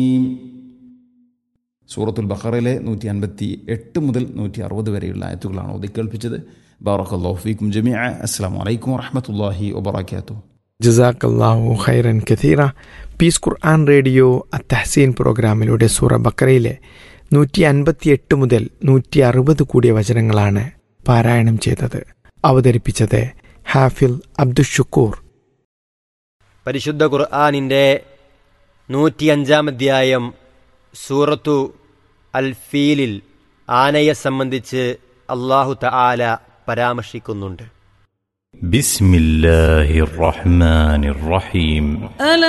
സൂറത്തുൽ ബഖറയിലെ നൂറ്റി അൻപത്തി എട്ട് മുതൽ നൂറ്റി അറുപത് വരെയുള്ള ആയത്തുകളാണ് ഓതി കേൾപ്പിച്ചത് ബാറക്കല്ലാഹു ഫീക്കും ജമീഅ അസ്സാം വലൈക്കും വറഹമത്തല്ലാഹി വബർക്കാത്തു ജസാഖല്ലാഹു ഖൈറൻ കഥീറ പീസ് ഖുർആൻ റേഡിയോ അത്തഹസീൻ പ്രോഗ്രാമിലൂടെ സൂറ ബക്കറയിലെ നൂറ്റി അൻപത്തിയെട്ട് മുതൽ നൂറ്റി അറുപത് കൂടിയ വചനങ്ങളാണ് പാരായണം ചെയ്തത് അവതരിപ്പിച്ചത് ഹാഫിൽ അബ്ദുഷുക്കൂർ പരിശുദ്ധ ഖുർആാനിൻ്റെ നൂറ്റിയഞ്ചാം അധ്യായം സൂറത്തു അൽ ഫീലിൽ ആനയെ സംബന്ധിച്ച് അള്ളാഹു തആല പരാമർശിക്കുന്നുണ്ട് بسم الله الرحمن الرحيم ألم